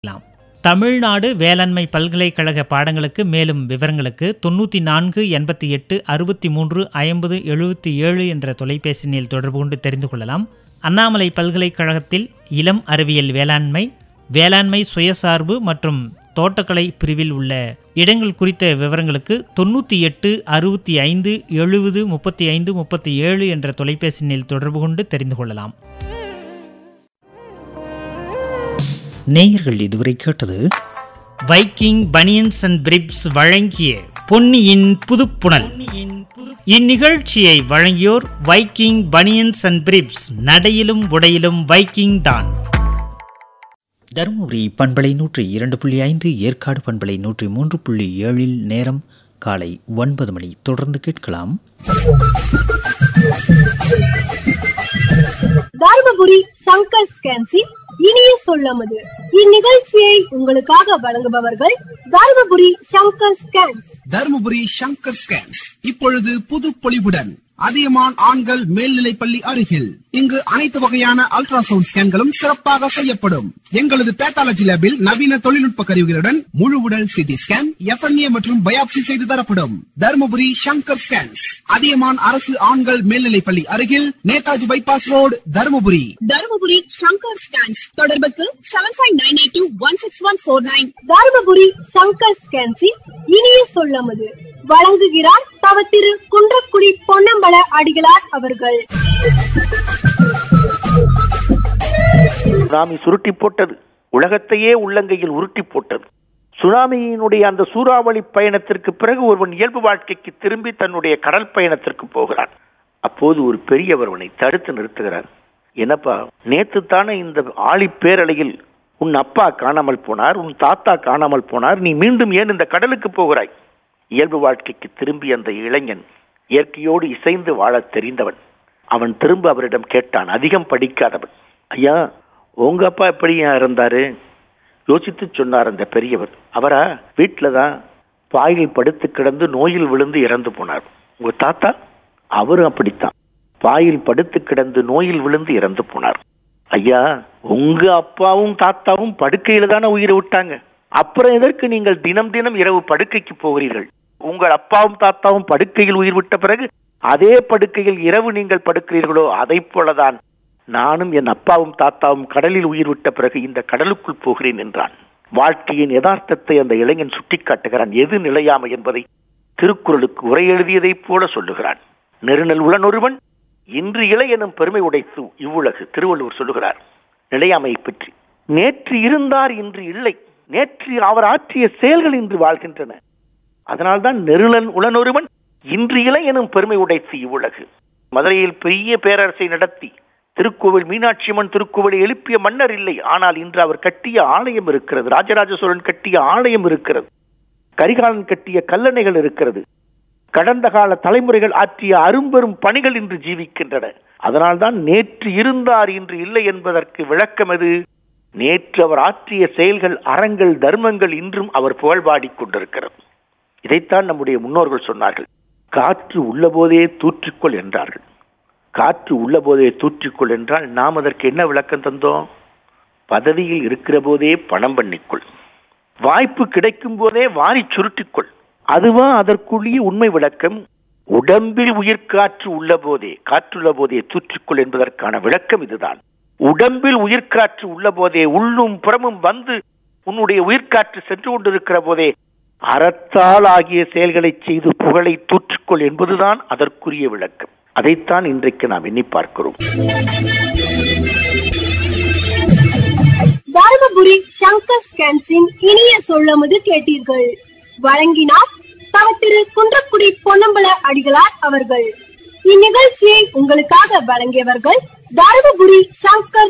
லாம் தமிழ்நாடு வேளாண்மை பல்கலைக்கழக பாடங்களுக்கு மேலும் விவரங்களுக்கு தொண்ணூற்றி நான்கு எண்பத்தி எட்டு அறுபத்தி மூன்று ஐம்பது எழுபத்தி ஏழு என்ற தொலைபேசி எண்ணில் தொடர்பு கொண்டு தெரிந்து கொள்ளலாம் அண்ணாமலை பல்கலைக்கழகத்தில் இளம் அறிவியல் வேளாண்மை வேளாண்மை சுயசார்பு மற்றும் தோட்டக்கலை பிரிவில் உள்ள இடங்கள் குறித்த விவரங்களுக்கு தொண்ணூற்றி எட்டு அறுபத்தி ஐந்து எழுபது முப்பத்தி ஐந்து முப்பத்தி ஏழு என்ற தொலைபேசி எண்ணில் தொடர்பு கொண்டு தெரிந்து கொள்ளலாம் நேயர்கள் இதுவரை கேட்டது வைக்கிங் பனியன்ஸ் அண்ட் பிரிப்ஸ் வழங்கிய பொன்னியின் புதுப்புணல் இந்நிகழ்ச்சியை வழங்கியோர் வைக்கிங் பனியன்ஸ் அண்ட் பிரிப்ஸ் நடையிலும் உடையிலும் வைக்கிங் தான் தருமபுரி பண்பலை நூற்றி இரண்டு புள்ளி ஐந்து ஏற்காடு பண்பலை நூற்றி மூன்று புள்ளி ஏழில் நேரம் காலை ஒன்பது மணி தொடர்ந்து கேட்கலாம் தர்மபுரி சங்கர் ஸ்கேன்சி இனிய சொல்லமது இந்நிகழ்ச்சியை உங்களுக்காக வழங்குபவர்கள் தர்மபுரி சங்கர் ஸ்கேன்ஸ் தருமபுரி சங்கர் ஸ்கேன்ஸ் இப்பொழுது புது பொலிவுடன் அதியமான் ஆண்கள் மேல்நிலைப்பள்ளி அருகில் இங்கு அனைத்து வகையான அல்ட்ராசவுண்ட் ஸ்கேன்களும் சிறப்பாக செய்யப்படும் எங்களது பேத்தாலஜி லேபில் நவீன தொழில்நுட்ப கருவிகளுடன் முழு உடல் சிடி ஸ்கேன் எஃப்என்ஏ மற்றும் பயாப்சி செய்து தரப்படும் தருமபுரி சங்கர் ஸ்கேன்ஸ் அதியமான் அரசு ஆண்கள் மேல்நிலைப்பள்ளி அருகில் Netaji bypass road Dharmapuri Dharmapuri Shankar scans தொடர்புக்கு seven five nine eight two one six one four nine Dharmapuri Shankar ஸ்கேன்சி இனிய சொல்லமது வழங்குகிறார் தவ திரு குன்றக்குடி பொன்னம்பல அடிகளார் அவர்கள் சுனாமி சுருட்டி போட்டது உலகத்தையே உள்ளங்கையில் உருட்டி போட்டது சுனாமியினுடைய அந்த சூறாவளி பயணத்திற்கு பிறகு ஒருவன் இயல்பு வாழ்க்கைக்கு திரும்பி தன்னுடைய கடல் பயணத்திற்கு போகிறான் அப்போது ஒரு பெரியவர் அவனை தடுத்து நிறுத்துகிறார் என்னப்பா நேத்து தானே இந்த ஆழி பேரலையில் உன் அப்பா காணாமல் போனார் உன் தாத்தா காணாமல் போனார் நீ மீண்டும் ஏன் இந்த கடலுக்கு போகிறாய் இயல்பு வாழ்க்கைக்கு திரும்பி அந்த இளைஞன் இயற்கையோடு இசைந்து வாழத் தெரிந்தவன் அவன் திரும்ப அவரிடம் கேட்டான் அதிகம் படிக்காதவன் ஐயா உங்க அப்பா எப்படி இருந்தாரு யோசித்து சொன்னார் அந்த பெரியவர் அவரா வீட்டில தான் பாயில் படுத்து கிடந்து நோயில் விழுந்து இறந்து போனார் உங்க தாத்தா அவரும் அப்படித்தான் பாயில் படுத்து கிடந்து நோயில் விழுந்து இறந்து போனார் ஐயா உங்க அப்பாவும் தாத்தாவும் படுக்கையில தானே உயிரை விட்டாங்க அப்புறம் எதற்கு நீங்கள் தினம் தினம் இரவு படுக்கைக்கு போகிறீர்கள் உங்கள் அப்பாவும் தாத்தாவும் படுக்கையில் உயிர் விட்ட பிறகு அதே படுக்கையில் இரவு நீங்கள் படுக்கிறீர்களோ அதை போலதான் நானும் என் அப்பாவும் தாத்தாவும் கடலில் உயிர் விட்ட பிறகு இந்த கடலுக்குள் போகிறேன் என்றான் வாழ்க்கையின் யதார்த்தத்தை அந்த இளைஞன் சுட்டிக்காட்டுகிறான் எது நிலையாமை என்பதை திருக்குறளுக்கு உரை எழுதியதைப் போல சொல்லுகிறான் நெருநல் உளனொருவன் இன்று இலை எனும் பெருமை உடைத்து இவ்வுலகு திருவள்ளுவர் சொல்லுகிறார் நிலையாமையை பற்றி நேற்று இருந்தார் இன்று இல்லை நேற்று அவர் ஆற்றிய செயல்கள் இன்று வாழ்கின்றன அதனால்தான் நெருளன் உளனொருவன் இன்று இலை எனும் பெருமை உடைத்து இவ்வுலகு மதுரையில் பெரிய பேரரசை நடத்தி திருக்கோவில் மீனாட்சி அம்மன் திருக்கோவிலை எழுப்பிய மன்னர் இல்லை ஆனால் இன்று அவர் கட்டிய ஆலயம் இருக்கிறது ராஜராஜ சோழன் கட்டிய ஆலயம் இருக்கிறது கரிகாலன் கட்டிய கல்லணைகள் இருக்கிறது கடந்த கால தலைமுறைகள் ஆற்றிய அரும்பெரும் பணிகள் இன்று ஜீவிக்கின்றன அதனால்தான் நேற்று இருந்தார் இன்று இல்லை என்பதற்கு விளக்கம் எது நேற்று அவர் ஆற்றிய செயல்கள் அறங்கள் தர்மங்கள் இன்றும் அவர் புகழ்பாடிக் கொண்டிருக்கிறது இதைத்தான் நம்முடைய முன்னோர்கள் சொன்னார்கள் காற்று உள்ளபோதே தூற்றிக்கொள் என்றார்கள் காற்று உள்ளபோதே தூற்றிக்கொள் என்றால் நாம் அதற்கு என்ன விளக்கம் தந்தோம் பதவியில் இருக்கிற போதே பணம் பண்ணிக்கொள் வாய்ப்பு கிடைக்கும் போதே வாரி சுருட்டிக்கொள் அதுவா அதற்குரிய உண்மை விளக்கம் உடம்பில் உயிர் காற்று உள்ள போதே காற்றுள்ள போதே தூற்றிக்கொள் என்பதற்கான விளக்கம் இதுதான் உடம்பில் உயிர்காற்று உள்ள போதே உள்ளும் புறமும் வந்து உன்னுடைய உயிர்காற்று சென்று கொண்டிருக்கிற போதே அறத்தால் ஆகிய செயல்களை செய்து புகழை தூற்றிக்கொள் என்பதுதான் அதற்குரிய விளக்கம் அதைத்தான் இன்றைக்கு நாம் எண்ணி பார்க்கிறோம் தர்மபுரி சங்கர் ஸ்கேன்ஸின் இனிய சொல்லமது கேட்டீர்கள் வழங்கினார் தவ திரு குன்றக்குடி பொன்னம்பல அடிகளார் அவர்கள் இந்நிகழ்ச்சியை உங்களுக்காக வழங்கியவர்கள் தர்மபுரி சங்கர்